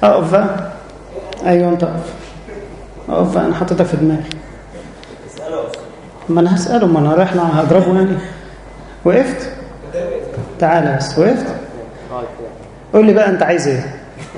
اقف بقى ايوه انت اقف اقف بقى انا حاططها في دماغي ما انا هساله ما انا رايح له هضربه يعني وقفت تعالى بس وقفت قول لي بقى انت عايز ايه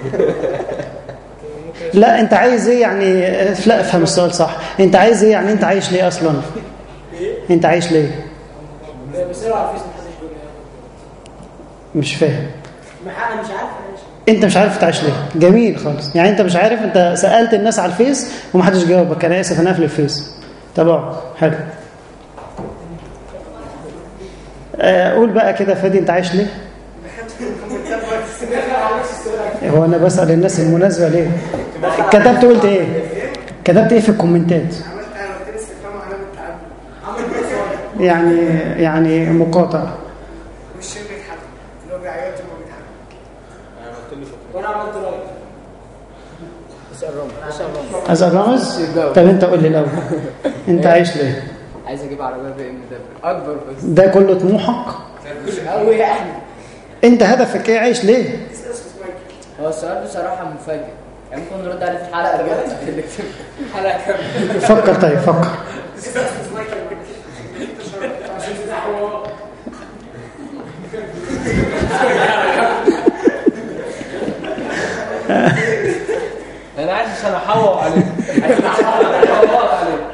لا انت عايز ايه يعني لا افهم السؤال صح انت عايز ايه يعني انت عايش ليه اصلا انت عايش ليه بيسألوا على الفيس محدش بيجاوب مش فاهم محقق مش عارف انا انت مش عارف تعيش ليه جميل خالص يعني انت مش عارف انت سالت الناس على الفيس ومحدش جاوبك انا اسف انا قافل الفيس طب اقعد حلو آه، قول بقى كده فادي انت عايش ليه هو انا بسال الناس المناسبه ليه كتبت قلت ايه كتبت ايه في الكومنتات عملت انا قلت لي استفهام علامه التعدد يعني يعني مقاطع مش شيء بيتحدد اللي هو بيعيط وما بيتحدد وانا عملت رايت اسال رامز طب انت قول لي الاول انت عايش ليه عايز اجيب عربيه بي ام دبليو اكبر بس ده كله طموحك مش قوي يعني انت هدفك ايه عايش ليه هو السؤال بصراحه مفاجئ يعني ممكن نرد عليه في الحلقه الجايه حلقه كامله فكر طيب فكر انا عايز عشان احوط عليه عايز احوط عليه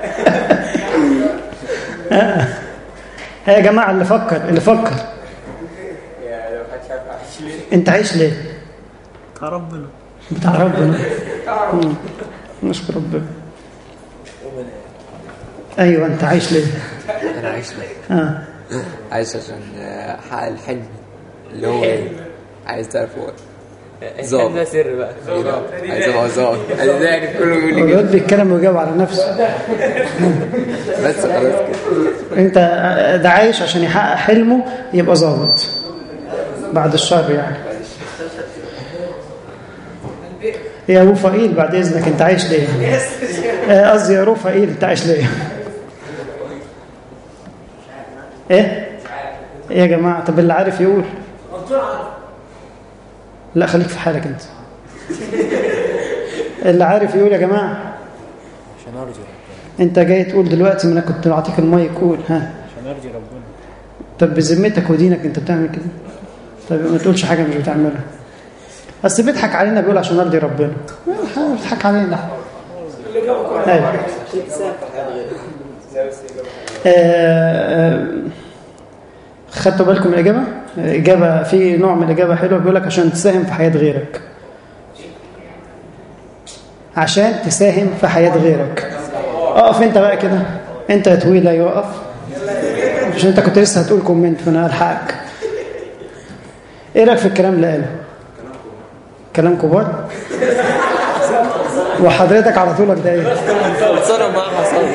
ها يا جماعه اللي فكر اللي فكر يا لو محدش عارف اعيش ليه انت عايش ليه بتاع ربنا بتاع ربنا مم. نشكر ربنا ايوه انت عايش ليه انا عايش ليه اه عايش عشان آه، احقق الحلم اللي هو ايه عايز تعرف هو ظابط ده سر بقى عايز ابقى ظابط انا ده يعني كله بيقول لي كده الواد بيتكلم ويجاوب على نفسه بس خلاص كده انت ده عايش عشان يحقق حلمه يبقى ظابط بعد الشر يعني يا رفائيل بعد اذنك انت عايش ليه آه، قصدي يا رفائيل انت عايش ليه ايه ايه يا جماعه طب اللي عارف يقول لا خليك في حالك انت اللي عارف يقول يا جماعه عشان ارجو انت جاي تقول دلوقتي ما انا كنت اعطيك المايك قول ها عشان ارجو ربنا طب بذمتك ودينك انت بتعمل كده طب ما تقولش حاجه مش بتعملها بس بيضحك علينا بيقول عشان ارضي ربنا بيضحك علينا ايوه آه، آه، خدتوا بالكم من الاجابه اجابه في نوع من الاجابه حلوه بيقول لك عشان تساهم في حياه غيرك عشان تساهم في حياه غيرك اقف انت بقى كده انت يا طويل ايوه اقف عشان انت كنت لسه هتقول كومنت فانا هلحقك ايه رايك في الكلام اللي قاله كلام كبار وحضرتك على طولك ده ايه اتصرف بقى حصل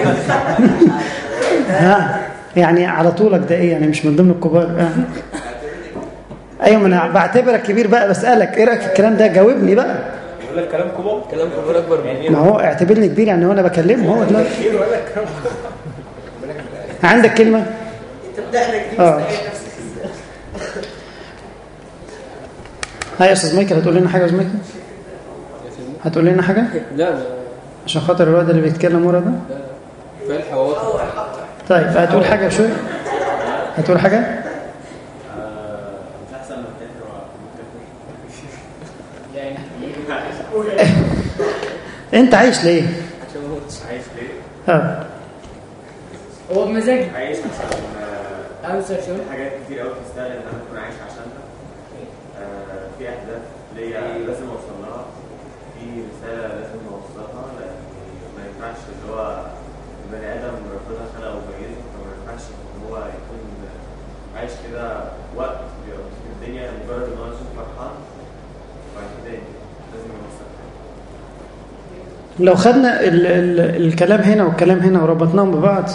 ها يعني على طولك ده ايه يعني مش من ضمن الكبار آه. ايوه ما انا بعتبرك كبير بقى بسالك ايه رايك في الكلام ده جاوبني بقى بقول لك كلام كبار كلام كبار اكبر من ما هو اعتبرني كبير يعني هو انا بكلمه هو دلوقتي عندك كلمه انت بدأنا جديد اه مستحيل نفسك هاي يا استاذ مايكل هتقول لنا حاجه يا استاذ مايكل هتقول لنا حاجه لا لا عشان خاطر الواد اللي بيتكلم ورا ده في الحوار طيب هتقول حاجه شويه هتقول حاجه انت عايش ليه عايش ليه؟ اه هو بمزاجي عايش عشان آه، عاوز شو في حاجات كتير قوي تستاهل ان انا اكون عايش عشانها آه، في اهداف ليا لازم اوصل لها في رساله لازم اوصلها لان ما ينفعش اللي هو البني ادم ربنا خلقه وميزه فما ينفعش ان هو يكون عايش كده وقت بيبقى في الدنيا مجرد ان هو يكون فرحان وبعد كده لازم يوصل لو خدنا ال ال الكلام هنا والكلام هنا وربطناهم ببعض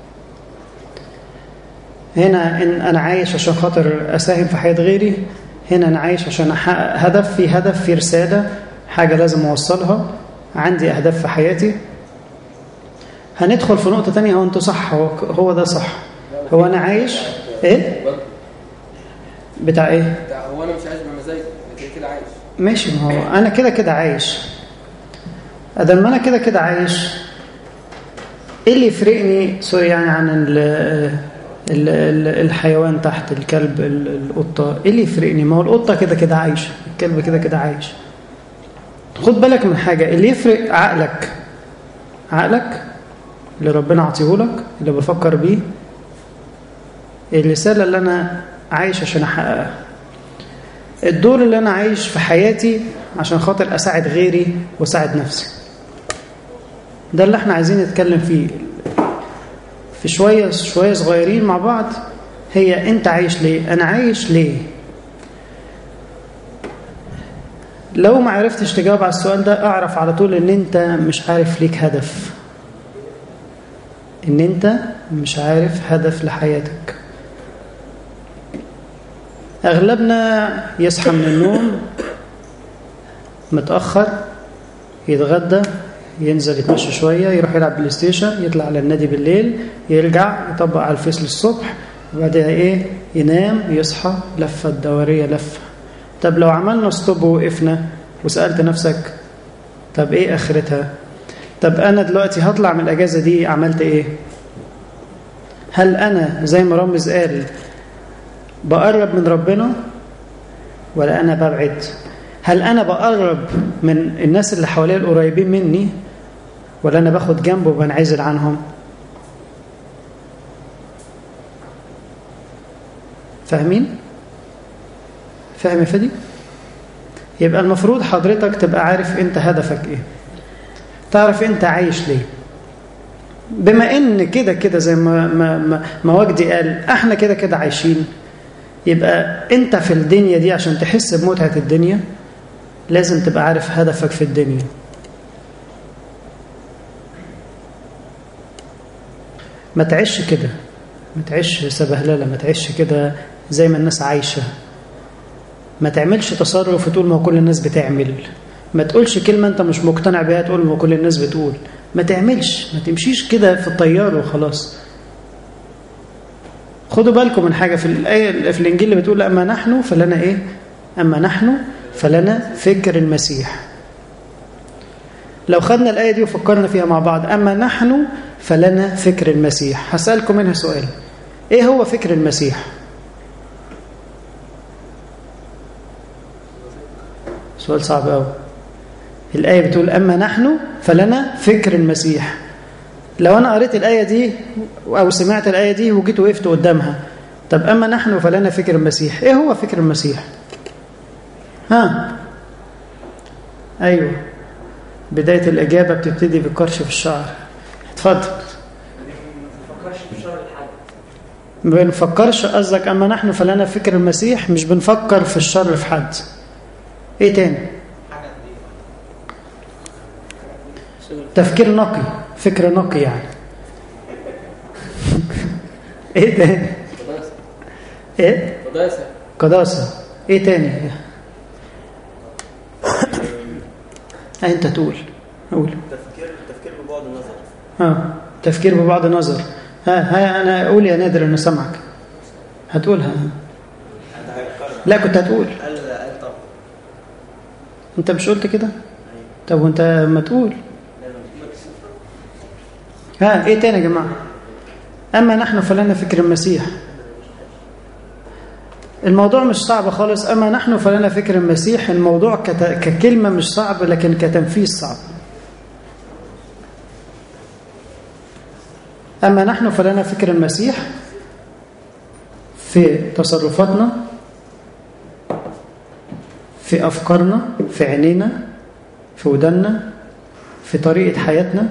هنا إن أنا عايش عشان خاطر أساهم في حياة غيري هنا أنا عايش عشان أحقق هدف في هدف في رسالة حاجة لازم أوصلها عندي أهداف في حياتي هندخل في نقطة تانية هو أنتوا صح هو, هو ده صح هو أنا عايش إيه؟ بتاع إيه؟ هو انا مش عايش بمزاجي انا كده كده عايش ماشي ما هو انا كده كده عايش ادم ما انا كده كده عايش ايه اللي يفرقني سوري يعني عن ال ال ال الحيوان تحت الكلب ال- القطه ايه اللي يفرقني ما هو القطه كده كده عايشه الكلب كده كده عايش خد بالك من حاجه اللي يفرق عقلك عقلك اللي ربنا عطيهولك اللي بفكر بيه الرساله اللي انا عايش عشان احققها الدور اللي انا عايش في حياتي عشان خاطر اساعد غيري واساعد نفسي ده اللي احنا عايزين نتكلم فيه في شويه شويه صغيرين مع بعض هي انت عايش ليه انا عايش ليه لو ما عرفتش تجاوب على السؤال ده اعرف على طول ان انت مش عارف ليك هدف ان انت مش عارف هدف لحياتك اغلبنا يصحى من النوم متاخر يتغدى ينزل يتمشى شويه يروح يلعب بلاي ستيشن يطلع على النادي بالليل يرجع يطبق على الفيس للصبح وبعدها ايه ينام يصحى لفه دوريه لفه طب لو عملنا ستوب ووقفنا وسالت نفسك طب ايه اخرتها طب انا دلوقتي هطلع من الاجازه دي عملت ايه هل انا زي ما رامز قال بقرب من ربنا ولا انا ببعد هل انا بقرب من الناس اللي حواليا القريبين مني ولا انا باخد جنب وبنعزل عنهم فاهمين فاهم يا فادي يبقى المفروض حضرتك تبقى عارف انت هدفك ايه تعرف انت عايش ليه بما ان كده كده زي ما ما ما, ما وجدي قال احنا كده كده عايشين يبقى انت في الدنيا دي عشان تحس بمتعه الدنيا لازم تبقى عارف هدفك في الدنيا ما تعيش كده ما تعيش سبهلله ما تعيش كده زي ما الناس عايشه ما تعملش تصرف وتقول ما هو كل الناس بتعمل ما تقولش كلمه انت مش مقتنع بيها تقول ما كل الناس بتقول ما تعملش ما تمشيش كده في الطيار وخلاص خدوا بالكم من حاجه في الايه في الانجيل اللي بتقول اما نحن فلنا ايه اما نحن فلنا فكر المسيح لو خدنا الايه دي وفكرنا فيها مع بعض اما نحن فلنا فكر المسيح هسالكم منها سؤال ايه هو فكر المسيح سؤال صعب قوي الآية بتقول أما نحن فلنا فكر المسيح لو أنا قريت الآية دي أو سمعت الآية دي وجيت وقفت قدامها طب أما نحن فلنا فكر المسيح إيه هو فكر المسيح ها أيوه بداية الإجابة بتبتدي بالقرش في الشعر اتفضل ما بنفكرش قصدك أما نحن فلنا فكر المسيح مش بنفكر في الشر في حد ايه تاني تفكير نقي فكر نقي يعني ايه تاني ايه قداسة قداسة ايه تاني آه انت تقول قول تفكير تفكير ببعد النظر اه تفكير ببعض النظر ها ها انا اقول يا نادر انه سمعك هتقولها ده هيقرر لا كنت هتقول قال قال طب انت مش قلت كده طب وانت ما تقول ها ايه تاني يا جماعه اما نحن فلنا فكر المسيح الموضوع مش صعب خالص اما نحن فلنا فكر المسيح الموضوع كت... ككلمه مش صعب لكن كتنفيذ صعب اما نحن فلنا فكر المسيح في تصرفاتنا في أفكارنا في عينينا في ودنا في طريقة حياتنا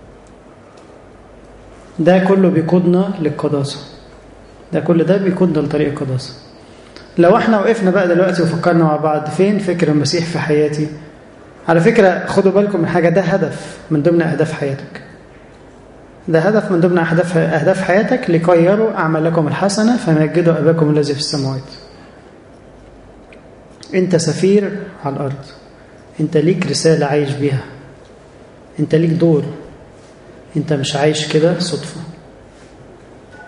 ده كله بيقودنا للقداسة ده كل ده بيقودنا لطريق القداسة لو احنا وقفنا بقى دلوقتي وفكرنا مع بعض فين فكر المسيح في حياتي على فكرة خدوا بالكم من حاجة ده هدف من ضمن أهداف حياتك ده هدف من ضمن أهداف أهداف حياتك لكي يروا أعمالكم الحسنة فمجدوا أباكم الذي في السماوات انت سفير على الارض انت ليك رساله عايش بيها انت ليك دور انت مش عايش كده صدفه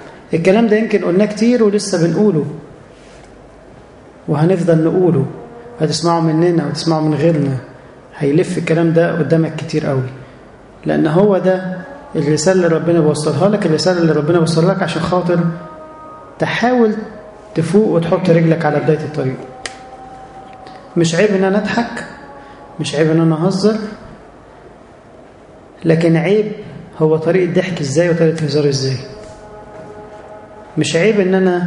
الكلام ده يمكن قلناه كتير ولسه بنقوله وهنفضل نقوله هتسمعه مننا وتسمعه من غيرنا هيلف الكلام ده قدامك كتير قوي لأن هو ده الرسالة اللي ربنا بيوصلها لك الرسالة اللي ربنا بيوصلها لك عشان خاطر تحاول تفوق وتحط رجلك على بداية الطريق مش عيب ان انا اضحك مش عيب ان انا اهزر لكن عيب هو طريقة ضحك ازاي وطريقة هزار ازاي مش عيب ان انا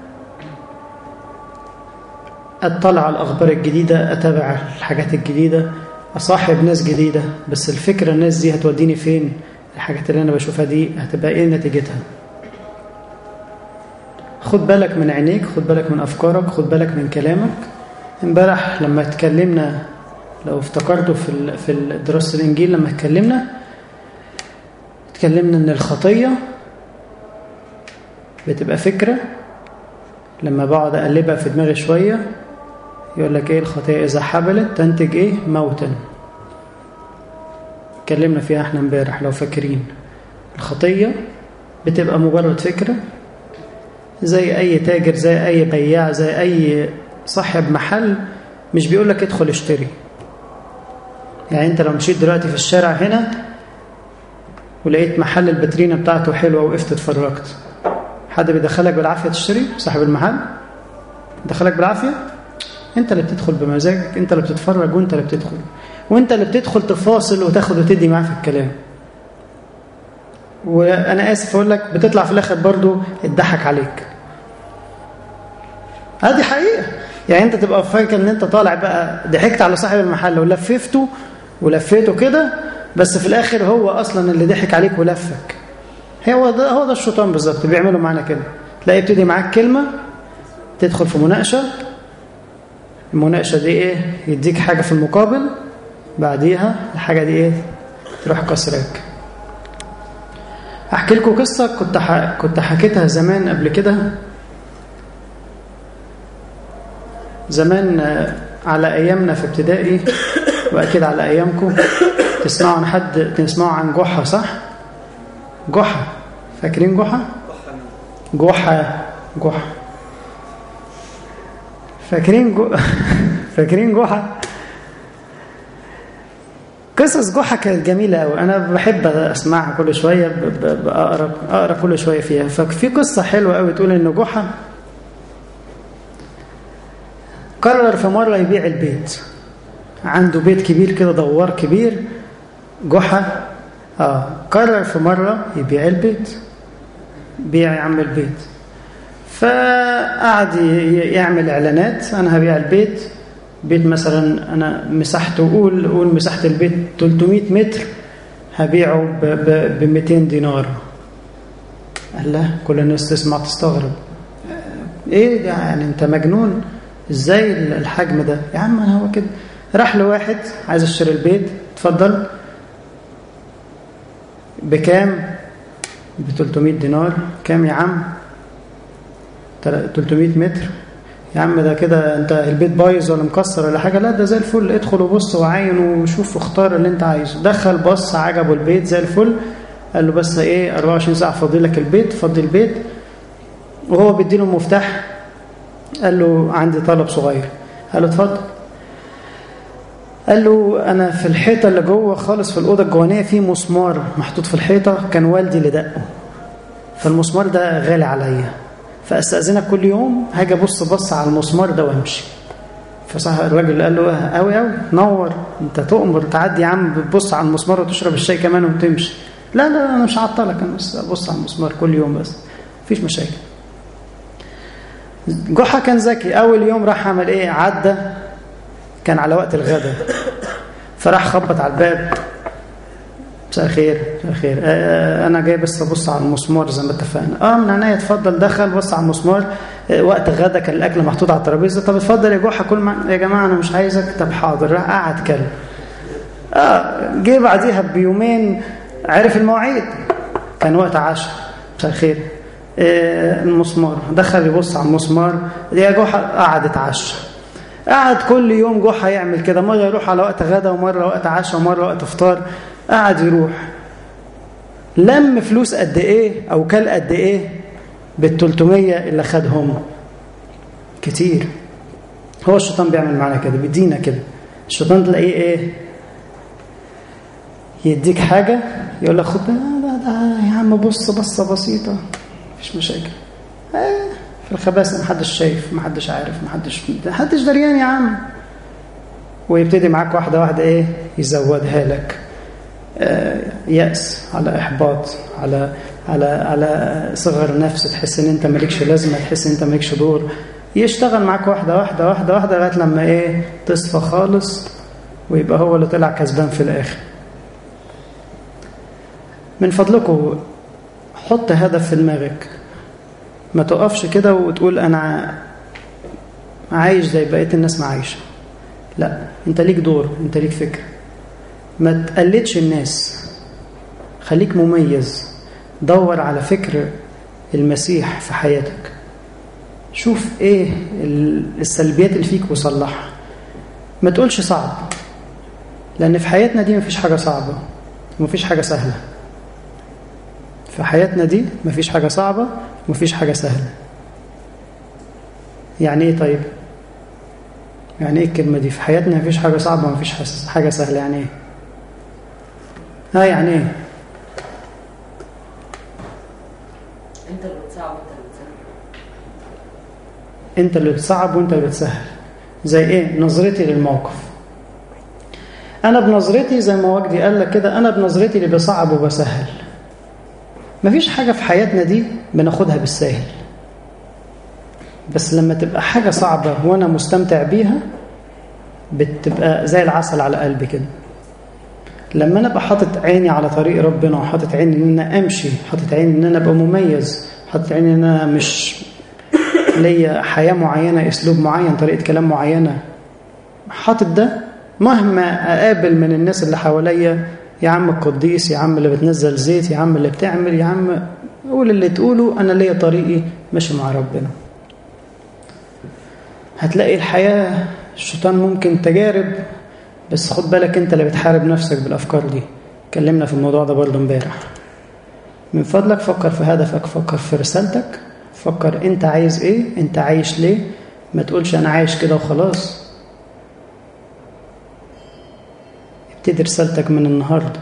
اطلع على الاخبار الجديدة اتابع الحاجات الجديدة اصاحب ناس جديدة بس الفكرة الناس دي هتوديني فين الحاجات اللي انا بشوفها دي هتبقى ايه نتيجتها خد بالك من عينيك خد بالك من افكارك خد بالك من كلامك امبارح لما اتكلمنا لو افتكرتوا في في دراسه الانجيل لما اتكلمنا اتكلمنا ان الخطيه بتبقى فكره لما بقعد اقلبها في دماغي شويه يقول لك ايه الخطيه اذا حبلت تنتج ايه موتا اتكلمنا فيها احنا امبارح لو فاكرين الخطيه بتبقى مجرد فكره زي اي تاجر زي اي بياع زي اي صاحب محل مش بيقول لك ادخل اشتري يعني انت لو مشيت دلوقتي في الشارع هنا ولقيت محل البترينة بتاعته حلوة وقفت اتفرجت حد بيدخلك بالعافية تشتري صاحب المحل دخلك بالعافية انت اللي بتدخل بمزاجك انت اللي بتتفرج وانت اللي بتدخل وانت اللي بتدخل تفاصل وتاخد وتدي معاه في الكلام وانا اسف اقول لك بتطلع في الاخر برضو اتضحك عليك هذه حقيقه يعني انت تبقى فاكر ان انت طالع بقى ضحكت على صاحب المحل ولففته ولفيته كده بس في الاخر هو اصلا اللي ضحك عليك ولفك هو ده هو ده الشيطان بالظبط بيعملوا معانا كده تلاقي يبتدي معاك كلمه تدخل في مناقشه المناقشه دي ايه يديك حاجه في المقابل بعديها الحاجه دي ايه تروح كسراك احكي لكم قصه كنت ح... كنت حكيتها زمان قبل كده زمان على ايامنا في ابتدائي واكيد على ايامكم تسمعوا عن حد تسمعوا عن جحا صح جحا فاكرين جحا جحا جحا فاكرين جو... فاكرين جحا قصص جحا كانت جميلة أوي أنا بحب أسمعها كل شوية بقرا أقرأ كل شوية فيها ففي قصة حلوة أوي تقول إن جحا قرر في مرة يبيع البيت عنده بيت كبير كده دوار كبير جحا آه قرر في مرة يبيع البيت بيع يا عم البيت فقعد يعمل إعلانات أنا هبيع البيت بيت مثلا أنا مساحته قول قول مساحة البيت 300 متر هبيعه ب 200 دينار قال لا كل الناس تسمع تستغرب ايه ده يعني انت مجنون ازاي الحجم ده يا عم انا هو كده راح لواحد عايز اشتري البيت اتفضل بكام ب 300 دينار كام يا عم 300 متر يا عم ده كده انت البيت بايظ ولا مكسر ولا حاجه لا ده زي الفل ادخل وبص وعاين وشوف واختار اللي انت عايزه دخل بص عجبه البيت زي الفل قال له بس ايه 24 ساعه فاضي لك البيت فضي البيت وهو بيديله المفتاح قال له عندي طلب صغير قال له اتفضل قال له انا في الحيطه اللي جوه خالص في الاوضه الجوانيه في مسمار محطوط في الحيطه كان والدي اللي دقه فالمسمار ده غالي عليا فاستاذنك كل يوم هاجي ابص بص على المسمار ده وامشي فصح الراجل قال له قوي قوي نور انت تؤمر تعدي يا عم بتبص على المسمار وتشرب الشاي كمان وتمشي لا لا انا مش هعطلك انا بس ابص على المسمار كل يوم بس مفيش مشاكل جحا كان ذكي اول يوم راح عمل ايه عدى كان على وقت الغداء فراح خبط على الباب مساء الخير مساء الخير آه انا جاي بس ابص على المسمار زي ما اتفقنا اه من عينيا اتفضل دخل بص على المسمار آه وقت الغدا كان الاكل محطوط على الترابيزه طب اتفضل يا جحا كل مع... يا جماعه انا مش عايزك طب حاضر راح قعد كلب اه جه بعديها بيومين عرف المواعيد كان وقت عشاء مساء الخير آه المسمار دخل يبص على المسمار يا جحا قعد اتعشى قعد كل يوم جحا يعمل كده مرة يروح على وقت غدا ومرة وقت عشاء ومرة وقت فطار قعد يروح لم فلوس قد ايه او كل قد ايه بال 300 اللي خدهم كتير هو الشيطان بيعمل معانا كده بيدينا كده الشيطان تلاقيه ايه يديك حاجة يقول لك خد ده, ده, ده يا عم بص بصة بسيطة مفيش مشاكل آه في الخباثة محدش شايف محدش عارف محدش محدش دريان يا عم ويبتدي معاك واحدة واحدة ايه يزودها لك آه يأس على إحباط على على على صغر نفس تحس ان انت مالكش لازمة تحس ان انت مالكش دور يشتغل معاك واحدة واحدة واحدة واحدة لغاية لما ايه تصفى خالص ويبقى هو اللي طلع كسبان في الآخر من فضلكم حط هدف في دماغك ما تقفش كده وتقول أنا عايش زي بقية الناس ما عايشة لا أنت ليك دور أنت ليك فكرة ما تقلدش الناس خليك مميز دور على فكر المسيح في حياتك شوف ايه السلبيات اللي فيك وصلحها ما تقولش صعب لان في حياتنا دي مفيش حاجه صعبه ومفيش حاجه سهله في حياتنا دي مفيش حاجه صعبه ومفيش حاجه سهله يعني ايه طيب يعني ايه الكلمه دي في حياتنا مفيش حاجه صعبه ومفيش حاجه سهله يعني ايه ها يعني ايه انت اللي بتصعب وانت اللي بتسهل انت اللي بتصعب وانت اللي بتسهل زي ايه نظرتي للموقف انا بنظرتي زي ما وجدي قال لك كده انا بنظرتي اللي بصعب وبسهل مفيش حاجه في حياتنا دي بناخدها بالساهل بس لما تبقى حاجه صعبه وانا مستمتع بيها بتبقى زي العسل على قلبي كده لما انا ابقى حاطط عيني على طريق ربنا وحاطط عيني ان انا امشي حاطط عيني ان انا ابقى مميز حاطط عيني ان انا مش ليا حياه معينه اسلوب معين طريقه كلام معينه حاطط ده مهما اقابل من الناس اللي حواليا يا عم القديس يا عم اللي بتنزل زيت يا عم اللي بتعمل يا عم قول اللي تقوله انا ليا طريقي ماشي مع ربنا هتلاقي الحياه الشيطان ممكن تجارب بس خد بالك انت اللي بتحارب نفسك بالافكار دي اتكلمنا في الموضوع ده برضه امبارح من فضلك فكر في هدفك فكر في رسالتك فكر انت عايز ايه انت عايش ليه ما تقولش انا عايش كده وخلاص ابتدي رسالتك من النهارده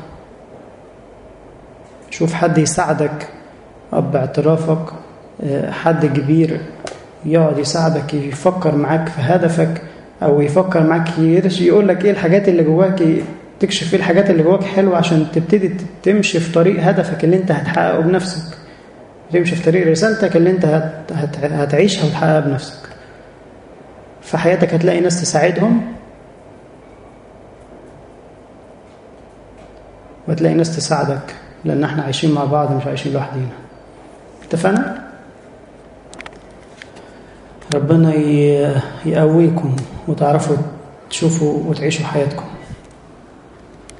شوف حد يساعدك اب اعترافك حد كبير يقعد يساعدك يفكر معاك في هدفك او يفكر معاك يقول لك ايه الحاجات اللي جواك تكشف ايه الحاجات اللي جواك حلوه عشان تبتدي تمشي في طريق هدفك اللي انت هتحققه بنفسك تمشي في طريق رسالتك اللي انت هت هت هتعيشها وتحققها بنفسك في حياتك هتلاقي ناس تساعدهم وتلاقي ناس تساعدك لان احنا عايشين مع بعض مش عايشين لوحدينا اتفقنا ربنا يقويكم وتعرفوا تشوفوا وتعيشوا حياتكم